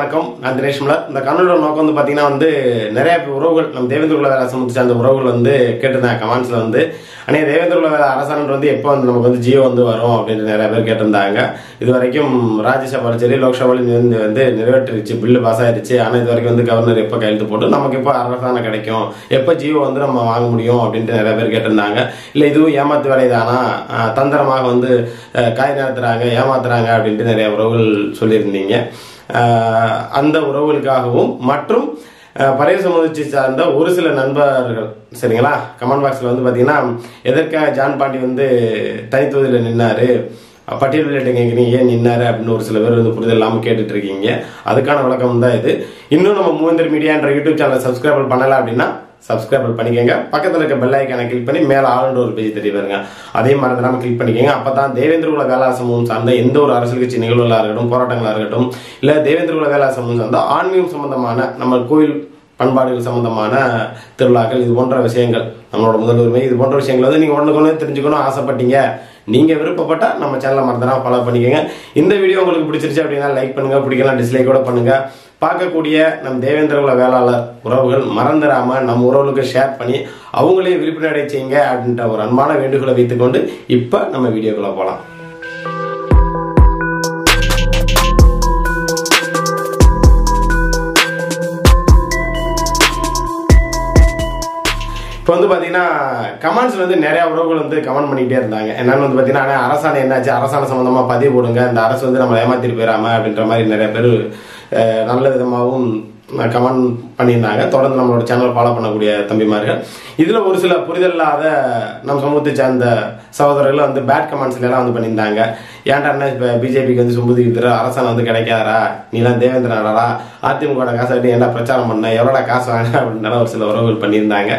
வணக்கம் நான் தினேஷ் மலர் இந்த கண்ணோட நோக்கம் வந்து பார்த்தீங்கன்னா வந்து நிறைய உறவுகள் நம்ம தேவேந்திர குல வேலை சம்பந்தம் சார்ந்த உறவுகள் வந்து கேட்டிருந்தாங்க கமெண்ட்ஸ்ல வந்து அண்ணே தேவேந்திர குல வேலை அரசாங்கம் வந்து எப்போ வந்து நமக்கு வந்து ஜியோ வந்து வரும் அப்படின்ட்டு நிறைய பேர் கேட்டிருந்தாங்க இது வரைக்கும் ராஜ்யசபாலும் சரி லோக்சபாலும் வந்து வந்து நிறைவேற்றிருச்சு பில்லு பாஸ் ஆயிருச்சு ஆனால் இது வரைக்கும் வந்து கவர்னர் எப்போ கையெழுத்து போட்டு நமக்கு எப்போ அரசாங்கம் கிடைக்கும் எப்போ ஜியோ வந்து நம்ம வாங்க முடியும் அப்படின்ட்டு நிறைய பேர் கேட்டிருந்தாங்க இல்லை இதுவும் ஏமாத்து வேலை தானா அஹ் தந்திரமாக வந்து அஹ் காய் நடத்துறாங்க ஏமாத்துறாங்க அப்படின்ட்டு நிறைய உறவுகள் சொல்லியிருந்தீங்க அஹ் அந்த உறவுகளுக்காகவும் மற்றும் அஹ் பழைய சமூகத்தை சார்ந்த ஒரு சில நண்பர்கள் சரிங்களா கமெண்ட் பாக்ஸில் வந்து பார்த்தீங்கன்னா எதற்காக ஜான் பாண்டி வந்து தனித்தொகுதியில் நின்னாரு பட்டியல் வெளியிட்ட கேட்குறீங்க ஏன் நின்னாரு அப்படின்னு ஒரு சில பேர் வந்து புரிதல் இல்லாமல் கேட்டுட்டு இருக்கீங்க அதுக்கான விளக்கம் தான் இது இன்னும் நம்ம மூவேந்தர் மீடியான்ற யூடியூப் சேனலை சப்ஸ்கிரைப் பண்ணல அப்படின்னா சப்ஸ்கிரைப் பண்ணிக்கோங்க பக்கத்தில் இருக்க பெல் ஐக்கானை கிளிக் பண்ணி மேலே ஆளுன்ற ஒரு பேஜ் தெரிய வருங்க அதையும் மறந்துடாம கிளிக் பண்ணிக்கோங்க அப்போ தான் தேவேந்திர குல வேளா சமூகம் சார்ந்த எந்த ஒரு அரசியல் கட்சி நிகழ்வுகளாக இருக்கட்டும் போராட்டங்களாக இருக்கட்டும் இல்லை தேவேந்திர குல வேளா சமூகம் சார்ந்த ஆன்மீகம் சம்பந்தமான நம்ம கோயில் பண்பாடுகள் சம்பந்தமான திருவிழாக்கள் இது போன்ற விஷயங்கள் நம்மளோட முதல் உரிமை இது போன்ற விஷயங்கள் வந்து நீங்கள் ஒன்றுக்கு ஒன்று தெரிஞ்சுக்கணும் ஆசைப்பட்டீங்க நீங்க விருப்பப்பட்டா நம்ம சேனலை மறந்துடாம ஃபாலோ பண்ணிக்கோங்க இந்த வீடியோ உங்களுக்கு பிடிச்சிருச்சு அப்படின்னா லைக் பண்ணுங்க பிடிக்கலாம் டிஸ்லைக் கூட பண்ணுங்க பார்க்கக்கூடிய நம் தேவேந்திர குல வேளாளர் உறவுகள் மறந்துடாம நம்ம உறவுகளுக்கு ஷேர் பண்ணி அவங்களே விழிப்புணர்வை செய்யுங்க அப்படின்ற ஒரு அன்பான வேண்டுகோளை வைத்துக்கொண்டு இப்போ நம்ம வீடியோக்குள்ள போகலாம் இப்போ வந்து பார்த்தீங்கன்னா கமெண்ட்ஸ்ல வந்து நிறைய உறவுகள் வந்து கமெண்ட் பண்ணிக்கிட்டே இருந்தாங்க என்னன்னு வந்து பார்த்தீங்கன்னா அண்ணா, அரசாணை என்னாச்சு அரசாணை சம்பந்தமா பதிவு போடுங்க இந்த அரசு வந்து நம்ம ஏமாத்திட்டு போயிடாம அப்படின்ற மாதிரி நிறைய பேர் அஹ், நல்ல விதமாகவும் கமெண்ட் பண்ணியிருந்தாங்க தொடர்ந்து நம்மளோட சேனல் ஃபாலோ பண்ணக்கூடிய தம்பிமார்கள் இதுல ஒரு சில புரிதல் இல்லாத நம்ம சமூகத்தை சார்ந்த சகோதரர்கள் வந்து பேட் கமெண்ட்ஸ்ல எல்லாம் வந்து பண்ணியிருந்தாங்க ஏன்டா என்ன இப்போ பிஜேபிக்கு வந்து சும்புதி தர அரசாங்கம் வந்து கிடைக்காதரா நீலாம் தேவேந்திரனாடா அதிமுக காசு கட்டி ஏன்டா பிரச்சாரம் பண்ண எவ்வளோடா காசு வாங்க அப்படின்னு ஒரு சில உறவுகள் பண்ணியிருந்தாங்க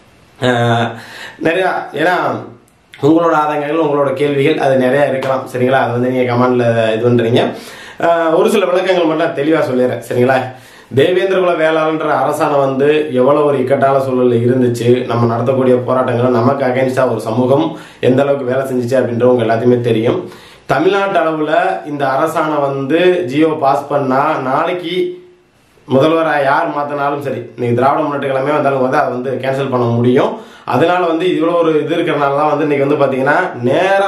ஆஹ் நிறையா ஏன்னா உங்களோட ஆதங்கங்கள் உங்களோட கேள்விகள் அது நிறைய இருக்கலாம் சரிங்களா அது வந்து நீங்க கமெண்ட்ல இது பண்றீங்க ஆஹ் ஒரு சில விளக்கங்கள் மட்டும் தெளிவா சொல்லிடுறேன் சரிங்களா தேவேந்திர குல வேளாளன்ற அரசாணம் வந்து எவ்வளவு ஒரு இக்கட்டான சூழல்ல இருந்துச்சு நம்ம நடத்தக்கூடிய போராட்டங்கள் நமக்கு அகைன்ஸ்டா ஒரு சமூகம் எந்த அளவுக்கு வேலை செஞ்சுச்சு அப்படின்றது உங்க எல்லாத்தையுமே தெரியும் தமிழ்நாட்டு அளவுல இந்த அரசாணம் வந்து ஜியோ பாஸ் பண்ணா நாளைக்கு முதல்வரா யார் மாத்தினாலும் சரி இன்னைக்கு திராவிட முன்னேற்ற கிழமை வந்தாலும் வந்து அதை வந்து கேன்சல் பண்ண முடியும் அதனால வந்து இவ்வளோ ஒரு இது இருக்கிறனால தான் வந்து இன்னைக்கு வந்து பார்த்தீங்கன்னா நேரா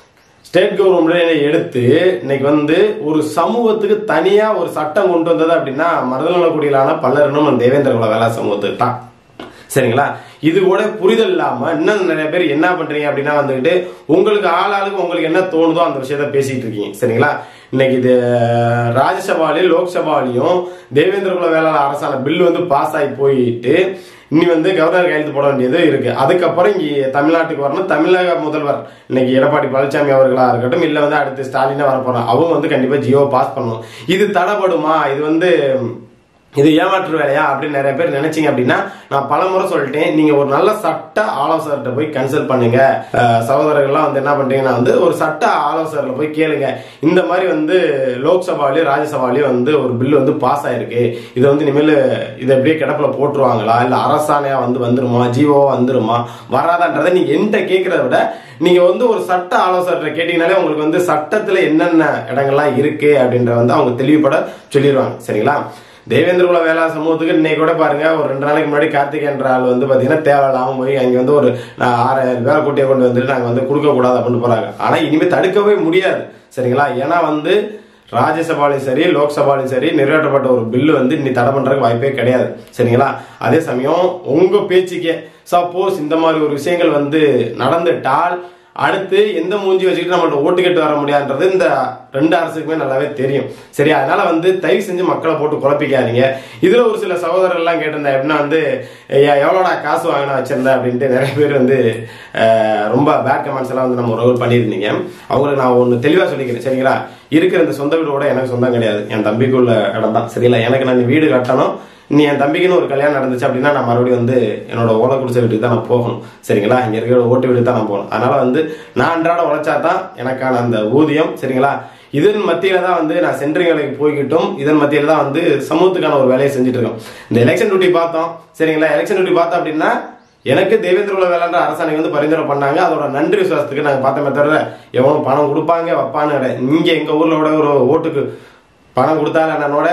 ஸ்டேட் கவர்மெண்ட் எடுத்து இன்னைக்கு வந்து ஒரு சமூகத்துக்கு தனியா ஒரு சட்டம் கொண்டு வந்தது அப்படின்னா மருதநலக்குடியிலான பல்லரனும் தேவேந்திர குல வேளா சமூகத்துக்கு தான் சரிங்களா இது கூட புரிதல் இல்லாம இன்னும் நிறைய பேர் என்ன பண்றீங்க அப்படின்னா வந்துகிட்டு உங்களுக்கு ஆள் ஆளுக்கு உங்களுக்கு என்ன தோணுதோ அந்த விஷயத்த பேசிட்டு இருக்கீங்க சரிங்களா இன்னைக்கு இது ராஜ்யசபாலையும் லோக்சபாலையும் தேவேந்திர குல வேளாளர் அரசாணை பில் வந்து பாஸ் ஆகி போயிட்டு இனி வந்து கவர்னர் கையெழுத்து போட வேண்டியது இருக்கு அதுக்கப்புறம் இங்க தமிழ்நாட்டுக்கு வரணும் தமிழக முதல்வர் இன்னைக்கு எடப்பாடி பழனிசாமி அவர்களா இருக்கட்டும் இல்ல வந்து அடுத்து ஸ்டாலினா வர போறாங்க அவங்க வந்து கண்டிப்பா ஜியோ பாஸ் பண்ணணும் இது தடைப்படுமா இது வந்து இது ஏமாற்று வேலையா அப்படின்னு நிறைய பேர் நினைச்சீங்க அப்படின்னா நான் பல முறை சொல்லிட்டேன் நீங்க ஒரு நல்ல சட்ட ஆலோசகர்கிட்ட போய் கன்சல்ட் பண்ணுங்க அஹ் சகோதரர்கள்லாம் வந்து என்ன பண்றீங்கன்னா வந்து ஒரு சட்ட ஆலோசகர்ல போய் கேளுங்க இந்த மாதிரி வந்து லோக்சபாலையும் ராஜ்யசபாலையும் வந்து ஒரு பில் வந்து பாஸ் ஆயிருக்கு இது வந்து இனிமேல் இதை எப்படியே கிடப்புல போட்டுருவாங்களா இல்ல அரசாணையா வந்து வந்துருமா ஜீவோ வந்துருமா வராதான்றதை நீங்க என்கிட்ட கேட்கறத விட நீங்க வந்து ஒரு சட்ட ஆலோசகர்கிட்ட கேட்டீங்கனாலே உங்களுக்கு வந்து சட்டத்துல என்னென்ன இடங்கள்லாம் இருக்கு அப்படின்ற வந்து அவங்க தெளிவுபட சொல்லிடுவாங்க சரிங்களா தேவேந்திர குல வேளா சமூகத்துக்கு இன்னைக்கு கூட பாருங்க ஒரு ரெண்டு நாளைக்கு முன்னாடி கார்த்திக் என்ற ஆள் வந்து பாத்தீங்கன்னா தேவையில்லாம போய் அங்க வந்து ஒரு நான் ஆறாயிரம் பேரை கூட்டிய கொண்டு வந்துட்டு நாங்க வந்து கொடுக்க கூடாது அப்படின்னு போறாங்க ஆனா இனிமே தடுக்கவே முடியாது சரிங்களா ஏன்னா வந்து ராஜ்யசபாலையும் சரி லோக்சபாலையும் சரி நிறைவேற்றப்பட்ட ஒரு பில்லு வந்து இன்னி தடை பண்றதுக்கு வாய்ப்பே கிடையாது சரிங்களா அதே சமயம் உங்க பேச்சுக்கே சப்போஸ் இந்த மாதிரி ஒரு விஷயங்கள் வந்து நடந்துட்டால் அடுத்து எந்த மூஞ்சி வச்சுக்கிட்டு நம்மள்ட்ட ஓட்டு கேட்டு வர முடியாதுன்றது இந்த ரெண்டு அரசுக்குமே நல்லாவே தெரியும் சரி அதனால வந்து தயவு செஞ்சு மக்களை போட்டு குழப்பிக்காதீங்க இதுல ஒரு சில சகோதரர்கள் எல்லாம் கேட்டிருந்தேன் எப்படின்னா வந்து ஐயா எவ்வளோடா காசு வாங்கினா வச்சிருந்தேன் அப்படின்ட்டு நிறைய பேர் வந்து அஹ், ரொம்ப பேட் கமெண்ட்ஸ் எல்லாம் வந்து நம்ம உறவு பண்ணியிருந்தீங்க அவங்களுக்கு நான் ஒன்று தெளிவாக சொல்லிக்கிறேன் சரிங்களா இருக்கிற இந்த சொந்த வீடு கூட எனக்கு சொந்தம் கிடையாது என் தம்பிக்குள்ள இடம் தான் சரிங்களா எனக்கு நான் வீடு கட்டணும் நீ என் தம்பிக்குன்னு ஒரு கல்யாணம் நடந்துச்சு அப்படின்னா நான் மறுபடியும் வந்து என்னோட ஓலை குடிச்ச வீட்டுக்கு தான் நான் போகணும் சரிங்களா இங்க இருக்கிற ஓட்டு வீட்டுக்கு தான் நான் போகணும் அதனால வந்து நான் அன்றாட உழைச்சா தான் எனக்கான அந்த ஊதியம் சரிங்களா இதன் மத்தியில தான் வந்து நான் சென்ட்ரிங் வேலைக்கு போய்கிட்டும் இதன் மத்தியில தான் வந்து சமூகத்துக்கான ஒரு வேலையை செஞ்சுட்டு இருக்கோம் இந்த எலெக்ஷன் டியூட்டி பார்த்தோம் சரிங்களா எலெக்ஷன் டியூட்டி பார்த்தோம் அப்படின்னா எனக்கு தேவேந்திர குல வேளாண்ட அரசாணை வந்து பரிந்துரை பண்ணாங்க அதோட நன்றி விசுவாசத்துக்கு நாங்க பார்த்தோமே தவிர எவனும் பணம் கொடுப்பாங்க வைப்பான்னு கிடையாது. இங்க எங்க ஊர்ல விட ஒரு ஓட்டுக்கு பணம் கொடுத்தாங்க என்னோட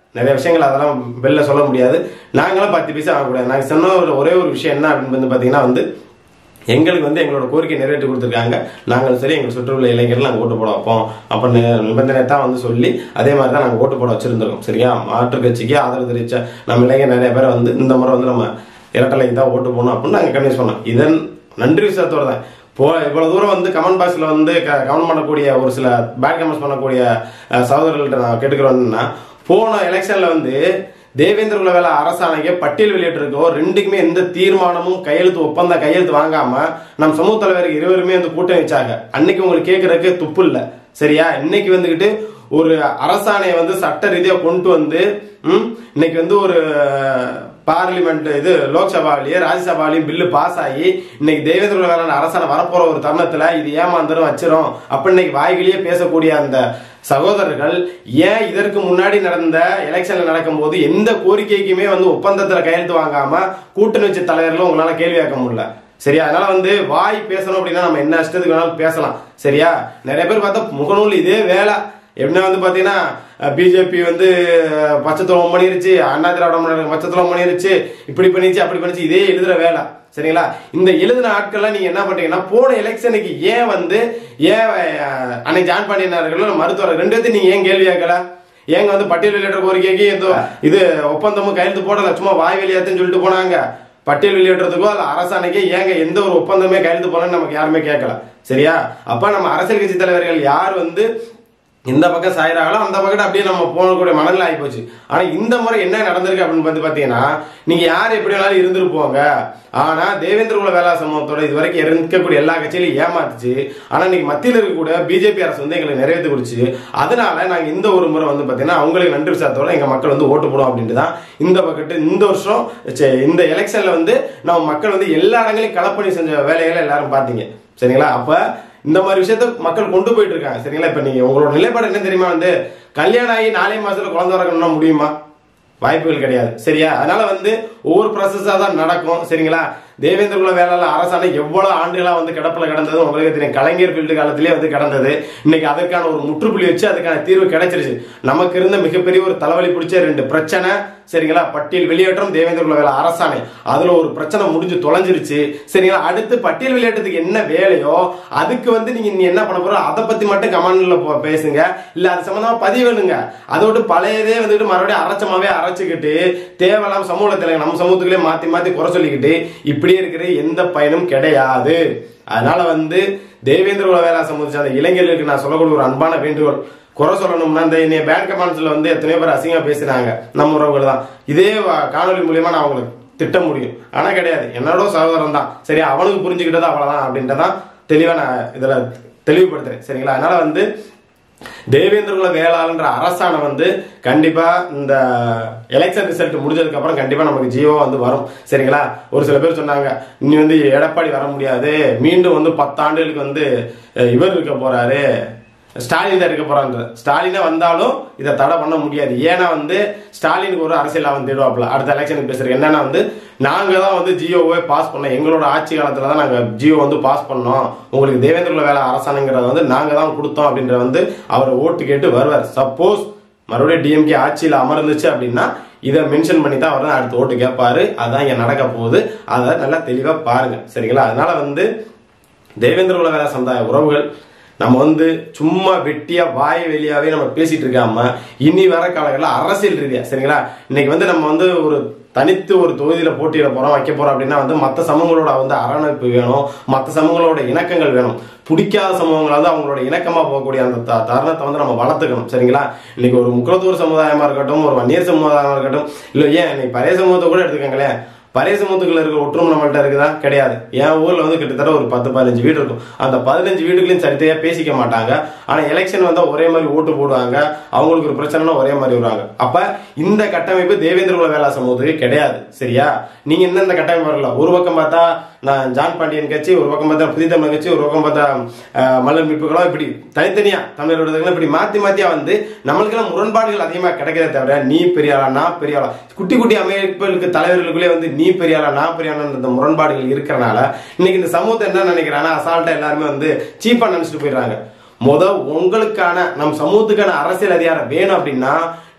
நிறைய விஷயங்கள் அதெல்லாம் வெளில சொல்ல முடியாது நாங்களும் பத்து பைசா வாங்கக்கூடாது நாங்கள் சொன்ன ஒரு ஒரே ஒரு விஷயம் என்ன அப்படின்னு வந்து பார்த்தீங்கன்னா வந்து எங்களுக்கு வந்து எங்களோட கோரிக்கை நிறைவேற்றி கொடுத்துருக்காங்க நாங்கள் சரி எங்கள் சுற்றுயுள்ள இளைஞர்கள் நாங்கள் ஓட்டு போட வைப்போம் அப்படின்னு நிபந்தனை தான் வந்து சொல்லி அதே மாதிரி தான் நாங்கள் ஓட்டு போட வச்சிருந்திருக்கோம் சரியா மாற்றுக் கட்சிக்கு ஆதரவு தெரிவிச்ச நம்ம இளைஞர் நிறைய பேர் வந்து இந்த முறை வந்து நம்ம இரட்டலைக்கு தான் ஓட்டு போடணும் அப்படின்னு நாங்கள் கன்வின்ஸ் பண்ணோம் இதன் நன்றி விஷயத்தோட தான் போ இவ்வளவு தூரம் வந்து கமெண்ட் பாக்ஸ்ல வந்து கமெண்ட் பண்ணக்கூடிய ஒரு சில பேட் கமெண்ட்ஸ் பண்ணக்கூடிய அஹ், சகோதரர்கள்ட்ட நான் கேட்டுக்கிறோம்னா போன எலெக்ஷன்ல வந்து தேவேந்திர குலவேல அரசாணைக்கு பட்டியல் வெளியிட்டிருக்கோ ரெண்டுக்குமே எந்த தீர்மானமும் கையெழுத்து ஒப்பந்தம் கையெழுத்து வாங்காம நம் சமூக தலைவருக்கு இருவருமே வந்து கூட்டம் வச்சாங்க அன்னைக்கு உங்களுக்கு கேட்கறதுக்கு துப்பு இல்ல சரியா இன்னைக்கு வந்துகிட்டு ஒரு அரசாணையை வந்து சட்ட ரீதியா கொண்டு வந்து ம், இன்னைக்கு வந்து ஒரு பார்லிமெண்ட் இது லோக்சபாவிலேயே ராஜ்யசபாவிலையும் பில்லு பாஸ் ஆகி இன்னைக்கு தேவேந்திர குலவேலன் அரசாணை வரப்போற ஒரு தருணத்துல இது ஏமாந்துரும் வச்சிரும் அப்ப இன்னைக்கு வாய்கிலேயே பேசக்கூடிய அந்த சகோதரர்கள் ஏன் இதற்கு முன்னாடி நடந்த எலெக்ஷன்ல நடக்கும்போது எந்த கோரிக்கைக்குமே வந்து ஒப்பந்தத்துல கையெழுத்து வாங்காம கூட்டணி வச்ச தலைவர்களும் உங்களால கேள்வி கேட்க முடியல சரியா அதனால வந்து வாய் பேசணும் அப்படின்னா நம்ம என்ன இஷ்டத்துக்கு வேணாலும் பேசலாம் சரியா நிறைய பேர் பார்த்தா முகநூல் இதே வேலை எப்படின்னா வந்து பாத்தீங்கன்னா பிஜேபி வந்து அஹ், பச்சைத்துவம் பண்ணிருச்சு அண்ணா திராவிட முன்னேற்ற பச்சைத்துவம் பண்ணிருச்சு இப்படி பண்ணிச்சு அப்படி பண்ணிச்சு இதே எழுதுற வேலை சரிங்களா இந்த எழுதின ஆட்கள்லாம் நீங்க என்ன பண்றீங்கன்னா போன எலெக்ஷனுக்கு ஏன் வந்து ஏன் அஹ், அன்னைக்கு ஜான் பாண்டியனார்கள் மருத்துவர் ரெண்டு பேர்த்தையும் நீங்க ஏன் கேள்வி கேட்கல ஏங்க வந்து பட்டியல் வெளியிட்ட கோரிக்கைக்கு ஏதோ இது ஒப்பந்தமும் கையெழுத்து போடல சும்மா வாய் வெளியாத்துன்னு சொல்லிட்டு போனாங்க பட்டியல் வெளியிடுறதுக்கோ அல்ல அரசாணைக்கோ ஏங்க எந்த ஒரு ஒப்பந்தமே கையெழுத்து போலன்னு நமக்கு யாருமே கேட்கல சரியா அப்ப நம்ம அரசியல் கட்சி தலைவர்கள் யார் வந்து இந்த பக்கம் சாயிறாங்களோ அந்த பக்கம் அப்படியே நம்ம போகக்கூடிய மனநிலை ஆகி போச்சு ஆனா இந்த முறை என்ன நடந்திருக்கு அப்படின்னு வந்து பாத்தீங்கன்னா நீங்க யார் எப்படி வேணாலும் இருந்துட்டு போங்க ஆனா தேவேந்திர குல வேளா சமூகத்தோட இது வரைக்கும் இருக்கக்கூடிய எல்லா கட்சியிலும் ஏமாத்துச்சு ஆனா இன்னைக்கு மத்தியில் இருக்கக்கூடிய பிஜேபி அரசு வந்து எங்களுக்கு நிறைவேற்றி கொடுச்சு அதனால நாங்க இந்த ஒரு முறை வந்து பாத்தீங்கன்னா அவங்களுக்கு நன்றி விசாரத்தோட எங்க மக்கள் வந்து ஓட்டு போடும் அப்படின்ட்டு தான் இந்த பக்கத்து இந்த வருஷம் ச்சே, இந்த எலெக்ஷன்ல வந்து நம்ம மக்கள் வந்து எல்லா இடங்களையும் களப்பணி செஞ்ச வேலைகளை எல்லாரும் பாத்தீங்க சரிங்களா அப்ப இந்த மாதிரி விஷயத்த மக்கள் கொண்டு போயிட்டு இருக்காங்க சரிங்களா இப்ப நீங்க உங்களோட நிலைப்பாடு என்ன தெரியுமா வந்து கல்யாணம் ஆகி நாலே மாசத்துல குழந்தை வரணும்னா முடியுமா வாய்ப்புகள் கிடையாது சரியா அதனால வந்து ஒவ்வொரு ப்ராசஸா தான் நடக்கும் சரிங்களா தேவேந்திர குல வேளாள அரசாணை எவ்வளவு ஆண்டுகளா வந்து கிடப்புல கிடந்தது உங்களுக்கு தெரியும் கலைஞர் ஃபீல்டு காலத்திலே வந்து கிடந்தது இன்னைக்கு அதற்கான ஒரு முற்றுப்புள்ளி வச்சு அதுக்கான தீர்வு கிடைச்சிருச்சு நமக்கு இருந்த மிகப்பெரிய ஒரு தலைவலி பிடிச்ச ரெண்டு பிரச்சனை சரிங்களா பட்டியல் வெளியேற்றம் தேவேந்திர குல வேலை அரசாணை அதுல ஒரு பிரச்சனை முடிஞ்சு தொலைஞ்சிருச்சு சரிங்களா அடுத்து பட்டியல் வெளியேற்றத்துக்கு என்ன வேலையோ அதுக்கு வந்து நீங்க நீ என்ன பண்ண போறோ அதை பத்தி மட்டும் கமெண்ட்ல பேசுங்க இல்ல அது சம்பந்தமா பதிவேணுங்க அதை விட்டு பழையதே வந்துட்டு மறுபடியும் அரைச்சமாவே அரைச்சுக்கிட்டு தேவையில்லாம சமூகத்துல நம்ம சமூகத்துக்குள்ளே மாத்தி மாத்தி குறை சொல்லிக்கிட்டு இப்படியே இருக்கிற எந்த பயனும் கிடையாது அதனால வந்து தேவேந்திர குல வேளா சமூகத்தை சார்ந்த இளைஞர்களுக்கு நான் சொல்லக்கூடிய ஒரு அன்பான வேண்டுகோள் குறை சொல்லணும்னா இந்த இன்னைய பேங்க் கமெண்ட்ஸ்ல வந்து எத்தனையோ பேர் அசிங்கமா பேசுறாங்க நம்ம உறவுகள் தான் இதே வ- காணொலி மூலியமா நான் அவங்களுக்கு திட்ட முடியும் ஆனா கிடையாது என்னோட சகோதரன் தான் சரி அவனுக்கு புரிஞ்சுக்கிட்டது அவ்வளவுதான் அப்படின்றதான் தெளிவா நான் இதுல தெளிவுபடுத்துறேன் சரிங்களா அதனால வந்து தேவேந்திர குல வேளாளன்ற அரசாணை வந்து கண்டிப்பா இந்த எலெக்ஷன் ரிசல்ட் முடிஞ்சதுக்கு அப்புறம் கண்டிப்பா நமக்கு ஜியோ வந்து வரும் சரிங்களா ஒரு சில பேர் சொன்னாங்க இனி வந்து எடப்பாடி வர முடியாது மீண்டும் வந்து பத்தாண்டுகளுக்கு வந்து அஹ், இவர் இருக்க போறாரு ஸ்டாலின் தான் இருக்க போறான்ற ஸ்டாலினே வந்தாலும் இதை தடை பண்ண முடியாது ஏன்னா வந்து ஸ்டாலினுக்கு ஒரு அரசியல் அவன் தேடுவாப்ல அடுத்த எலெக்ஷனுக்கு பேசுறது என்னன்னா வந்து நாங்க தான் வந்து ஜியோவை பாஸ் பண்ணோம் எங்களோட ஆட்சி காலத்துல தான் நாங்க ஜியோ வந்து பாஸ் பண்ணோம் உங்களுக்கு தேவேந்திர குல வேலை அரசாணைங்கிறத வந்து நாங்க தான் கொடுத்தோம் அப்படின்ற வந்து அவர் ஓட்டு கேட்டு வருவார் சப்போஸ் மறுபடியும் டிஎம்கே ஆட்சியில் அமர்ந்துச்சு அப்படின்னா இதை மென்ஷன் பண்ணி தான் அவர் தான் அடுத்து ஓட்டு கேட்பாரு அதான் இங்க நடக்க போகுது அதை நல்லா தெளிவா பாருங்க சரிங்களா அதனால வந்து தேவேந்திர குல வேலை சமுதாய உறவுகள் நம்ம வந்து சும்மா வெட்டியா வாய் வெளியாவே நம்ம பேசிட்டு இருக்காம இனி வர காலங்களில் அரசியல் ரீதியா சரிங்களா இன்னைக்கு வந்து நம்ம வந்து ஒரு தனித்து ஒரு தொகுதியில போட்டியிட போறோம் வைக்க போறோம் அப்படின்னா வந்து மற்ற சமூகங்களோட வந்து அரவணைப்பு வேணும் மற்ற சமூகங்களோட இணக்கங்கள் வேணும் பிடிக்காத சமூகங்கள் வந்து அவங்களோட இணக்கமா போகக்கூடிய அந்த த- தருணத்தை வந்து நம்ம வளர்த்துக்கணும் சரிங்களா இன்னைக்கு ஒரு முக்கியத்துவ சமுதாயமா இருக்கட்டும் ஒரு வன்னியர் சமுதாயமா இருக்கட்டும் இல்ல ஏன் இன்னைக்கு பழைய சமூகத்தை கூட எடுத்துக்கங்களேன் பழைய சமூகத்துக்குள்ள இருக்க ஒற்றுமை நம்மள்ட்ட இருக்குதா கிடையாது என் ஊர்ல வந்து கிட்டத்தட்ட ஒரு பத்து பதினஞ்சு வீடு இருக்கும் அந்த பதினஞ்சு வீடுகளையும் சரித்தையா பேசிக்க மாட்டாங்க ஆனா எலெக்ஷன் வந்தா ஒரே மாதிரி ஓட்டு போடுவாங்க அவங்களுக்கு ஒரு பிரச்சனைனா ஒரே மாதிரி வருவாங்க அப்ப இந்த கட்டமைப்பு தேவேந்திர குல வேளா சமூகத்துக்கு கிடையாது சரியா நீங்க என்ன இந்த கட்டமைப்பு வரல ஒரு பக்கம் பார்த்தா நான் ஜான் பாண்டியன் கட்சி ஒரு பக்கம் பார்த்தா புதிய தமிழ் கட்சி ஒரு பக்கம் பார்த்தா அஹ், மலர் மீட்புகளோ இப்படி தனித்தனியா தமிழர் விடுதலை இப்படி மாத்தி மாத்தியா வந்து நம்மளுக்கெல்லாம் முரண்பாடுகள் அதிகமா கிடைக்கிறத தவிர நீ பெரிய ஆளா நான் பெரிய ஆளா குட்டி குட்டி அமைப்புகளுக்கு தலைவர்களுக்குள்ளே வந்து நீ பெரிய ஆளா நான் பெரிய ஆளா இந்த முரண்பாடுகள் இருக்கிறனால இன்னைக்கு இந்த சமூகத்தை என்ன நினைக்கிறாங்கன்னா அசால்ட்டா எல்லாருமே வந்து சீப்பா நினைச்சிட்டு போயிடுறாங்க முத உங்களுக்கான நம் சமூகத்துக்கான அரசியல் அதிகாரம் வேணும் அப்படின்னா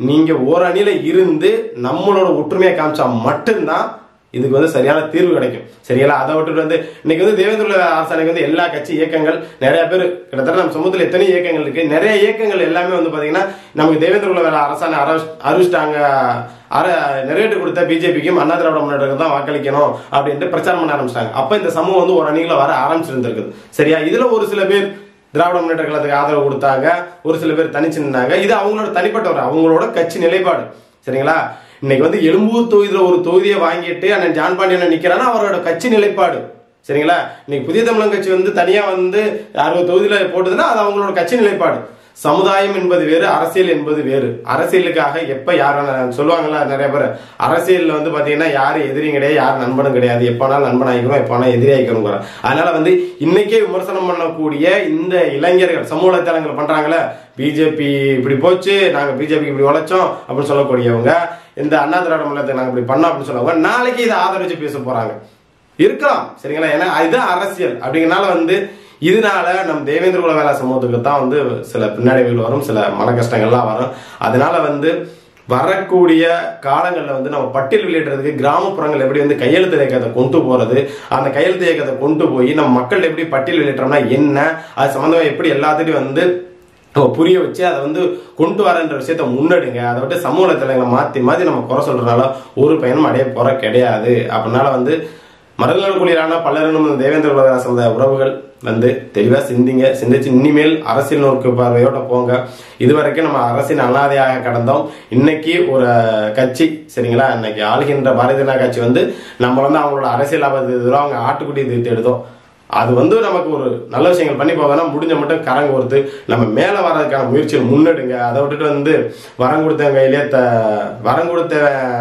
நீங்க ஒரு அணியில இருந்து நம்மளோட ஒற்றுமையை காமிச்சா மட்டும்தான் இதுக்கு வந்து சரியான தீர்வு கிடைக்கும் சரிங்களா அதை விட்டுட்டு வந்து இன்னைக்கு வந்து தேவேந்திர அரசாணைக்கு வந்து எல்லா கட்சி இயக்கங்கள் நிறைய பேர் கிட்டத்தட்ட நம்ம சமூகத்தில் எத்தனை இயக்கங்கள் இருக்கு நிறைய இயக்கங்கள் எல்லாமே வந்து பாத்தீங்கன்னா நமக்கு தேவேந்திர உள்ள வேலை அரசாணை அறிவிச்- அறிவிச்சிட்டாங்க அர நிறைவேற்றி கொடுத்த பிஜேபிக்கும் அண்ணா திராவிட முன்னேற்றத்துக்கு தான் வாக்களிக்கணும் அப்படின்ட்டு பிரச்சாரம் பண்ண ஆரம்பிச்சிட்டாங்க அப்ப இந்த சமூகம் வந்து ஒரு அணிகளை வர ஆரம்பிச்சிருந்திருக்குது சரியா இதுல ஒரு சில பேர் திராவிட முன்னேற்ற கழகத்துக்கு ஆதரவு கொடுத்தாங்க ஒரு சில பேர் தனிச்சு நின்னாங்க இது அவங்களோட தனிப்பட்ட ஒரு அவங்களோட கட்சி நிலைப்பாடு சரிங்களா இன்னைக்கு வந்து எழும்பூர் தொகுதியில ஒரு தொகுதியை வாங்கிட்டு அண்ணன் ஜான் பாண்டியன் நிக்கிறான்னா அவரோட கட்சி நிலைப்பாடு சரிங்களா இன்னைக்கு புதிய தமிழன் கட்சி வந்து தனியா வந்து அறுபது தொகுதியில போட்டதுன்னா அது அவங்களோட கட்சி நிலைப்பாடு சமுதாயம் என்பது வேறு அரசியல் என்பது வேறு அரசியலுக்காக எப்ப யார் வேணா- சொல்லுவாங்கல்ல நிறைய பேர் அரசியல்ல வந்து பாத்தீங்கன்னா யாரு எதிரியும் கிடையாது யார் நண்பனும் கிடையாது எப்பனாலும் நண்பன் ஆகிக்கிறோம் எப்பனா எதிரி ஆகிக்கிறோம் அதனால வந்து இன்னைக்கே விமர்சனம் பண்ணக்கூடிய இந்த இளைஞர்கள் சமூக வலைத்தளங்கள் பண்றாங்களே பிஜேபி இப்படி போச்சு நாங்க பிஜேபிக்கு இப்படி உழைச்சோம் அப்படின்னு சொல்லக்கூடியவங்க இந்த அண்ணா திராவிட முன்னேற்றத்தை நாங்க இப்படி பண்ணோம் அப்படின்னு சொல்லுவாங்க நாளைக்கு இதை ஆதரிச்சு பேச போறாங்க இருக்கலாம் சரிங்களா ஏன்னா இதுதான் அரசியல் அப்படிங்கறனால வந்து இதனால நம் தேவேந்திர குல வேளா சமூகத்துக்கு தான் வந்து சில பின்னடைவுகள் வரும் சில மன கஷ்டங்கள்லாம் வரும் அதனால வந்து வரக்கூடிய காலங்களில் வந்து நம்ம பட்டியல் வெளியிடுறதுக்கு கிராமப்புறங்கள் எப்படி வந்து கையெழுத்து இயக்கத்தை கொண்டு போறது அந்த கையெழுத்து இயக்கத்தை கொண்டு போய் நம்ம மக்கள் எப்படி பட்டியல் வெளியிட்டோம்னா என்ன அது சம்பந்தமா எப்படி எல்லாத்தையும் வந்து நம்ம புரிய வச்சு அதை வந்து கொண்டு வரன்ற விஷயத்த முன்னெடுங்க அதை விட்டு சமூக வலைத்தளங்களை மாத்தி மாத்தி நம்ம குறை சொல்றதுனால ஒரு பயனும் அடைய போற கிடையாது அப்படினால வந்து மருதநலக்குடியிலான பலரினும் இந்த தேவேந்திர உலக சமுதாய உறவுகள் வந்து தெளிவா சிந்திங்க சிந்திச்சு இனிமேல் அரசியல் நோக்கு பார்வையோட போங்க இதுவரைக்கும் நம்ம அரசின் அனாதையாக கடந்தோம் இன்னைக்கு ஒரு கட்சி சரிங்களா இன்னைக்கு ஆளுகின்ற பாரதிய ஜனதா கட்சி வந்து நம்ம வந்து அவங்களோட அரசியல் லாபத்தை எதிரோ அவங்க ஆட்டுக்குட்டி தீர்த்து எடுத்தோம் அது வந்து நமக்கு ஒரு நல்ல விஷயங்கள் பண்ணி போவேன்னா முடிஞ்ச மட்டும் கரங்க கொடுத்து நம்ம மேல வர்றதுக்கான முயற்சிகள் முன்னெடுங்க அதை விட்டுட்டு வந்து வரம் கொடுத்த கையிலே த வரம் கொடுத்த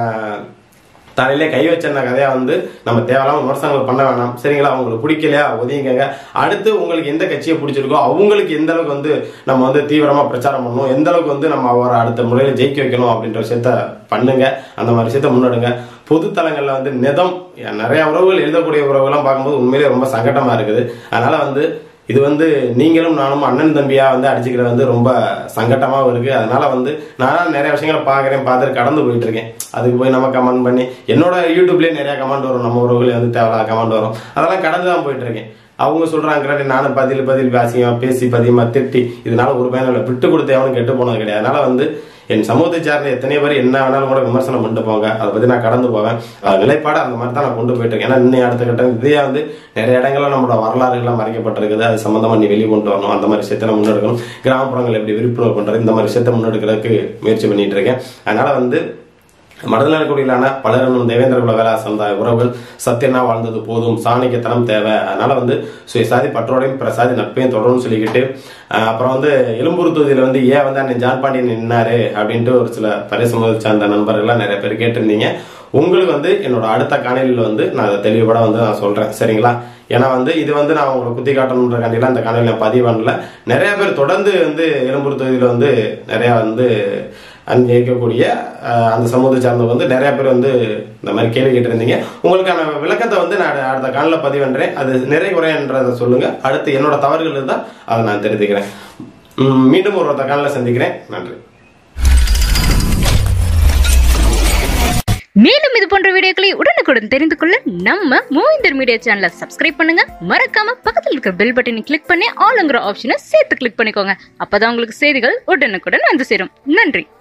தலையிலே கை வச்சிருந்த கதையா வந்து நம்ம தேவையில்லாம விமர்சனங்கள் பண்ண வேணாம் சரிங்களா அவங்களுக்கு பிடிக்கலையா ஒதுங்கிக்கங்க அடுத்து உங்களுக்கு எந்த கட்சியை பிடிச்சிருக்கோ அவங்களுக்கு எந்த அளவுக்கு வந்து நம்ம வந்து தீவிரமா பிரச்சாரம் பண்ணணும் எந்த அளவுக்கு வந்து நம்ம அவரை அடுத்த முறையில ஜெயிக்க வைக்கணும் அப்படின்ற விஷயத்த பண்ணுங்க அந்த மாதிரி விஷயத்த முன்னெடுங்க பொது தளங்கள்ல வந்து நிதம் நிறைய உறவுகள் எழுதக்கூடிய உறவுகள்லாம் பார்க்கும்போது உண்மையிலேயே ரொம்ப சங்கடமா இருக்குது அதனால வந்து இது வந்து நீங்களும் நானும் அண்ணன் தம்பியா வந்து அடிச்சுக்கிறது வந்து ரொம்ப சங்கட்டமாவும் இருக்கு அதனால வந்து நான் நிறைய விஷயங்களை பாக்குறேன் பார்த்துட்டு கடந்து போயிட்டு இருக்கேன் அதுக்கு போய் நம்ம கமெண்ட் பண்ணி என்னோட யூடியூப்லயே நிறைய கமெண்ட் வரும் நம்ம உறவுகளே வந்து தேவையில்லாத கமெண்ட் வரும் அதெல்லாம் கடந்து தான் போயிட்டு இருக்கேன் அவங்க சொல்றாங்க நானும் பதில் பதில் பேசியமா பேசி பதியமா திட்டி இதனால ஒரு பயனில்லை விட்டு கொடுத்து எவனும் கெட்டு போனது கிடையாது அதனால வந்து என் சமூகத்தை சார்ந்த எத்தனை பேர் என்ன வேணாலும் கூட விமர்சனம் பண்ணிட்டு போங்க அதை பத்தி நான் கடந்து போவேன் அது நிலைப்பாடு அந்த மாதிரி தான் நான் கொண்டு போயிட்டு இருக்கேன் ஏன்னா இன்னும் அடுத்த கட்டம் இதே வந்து நிறைய இடங்கள்ல நம்மளோட வரலாறுகள்லாம் மறைக்கப்பட்டிருக்குது அது சம்பந்தமா நீ வெளியே கொண்டு வரணும் அந்த மாதிரி விஷயத்த நான் முன்னெடுக்கணும் கிராமப்புறங்கள் எப்படி விழிப்புணர்வு பண்றது இந்த மாதிரி விஷயத்த முன்னெடுக்கிறதுக்கு முயற்சி பண்ணிட்டு இருக்கேன் அதனால வந்து மடநலக்குடியிலான பலரும் தேவேந்திர குல வேளா சமுதாய உறவுகள் சத்தியனா வாழ்ந்தது போதும் சாணிக்கத்தனம் தேவை அதனால வந்து சுயசாதி பற்றோடையும் பிரசாதி நட்பையும் தொடரும்னு சொல்லிக்கிட்டு அஹ், அப்புறம் வந்து எழும்பூர் தொகுதியில வந்து ஏன் வந்து அண்ணன் ஜான் பாண்டியன் நின்னாரு அப்படின்ட்டு ஒரு சில பரிசமூக சார்ந்த நண்பர்கள்லாம் நிறைய பேர் கேட்டிருந்தீங்க உங்களுக்கு வந்து என்னோட அடுத்த காணொலியில் வந்து நான் அதை தெளிவுபட வந்து நான் சொல்றேன் சரிங்களா ஏன்னா வந்து இது வந்து நான் உங்களை குத்தி காட்டணுன்ற கண்டிலாம் இந்த காணொலி நான் பதிவு பண்ணல நிறைய பேர் தொடர்ந்து வந்து எழும்பூர் தொகுதியில வந்து நிறைய வந்து அங்கே இருக்கக்கூடிய அஹ், அந்த சமூகத்தை சார்ந்தவங்க வந்து நிறைய பேர் வந்து இந்த மாதிரி கேள்வி கேட்டிருந்தீங்க உங்களுக்கான விளக்கத்தை வந்து நான் அடுத்த காலில் பதிவன்றேன் அது நிறை குறைன்றதை சொல்லுங்க அடுத்து என்னோட தவறுகள் இருந்தால் அதை நான் தெரிவிக்கிறேன் உம், மீண்டும் ஒரு காலில் சந்திக்கிறேன் நன்றி மேலும் இது போன்ற வீடியோக்களை உடனுக்குடன் தெரிந்து கொள்ள நம்ம மூவிந்தர் மீடியா சேனலை சப்ஸ்கிரைப் பண்ணுங்க மறக்காம பக்கத்தில் இருக்கிற பெல் பட்டனை கிளிக் பண்ணி ஆளுங்கிற ஆப்ஷனை சேர்த்து கிளிக் பண்ணிக்கோங்க அப்பதான் உங்களுக்கு செய்திகள் உடனுக்குடன் வந்து சேரும் நன்றி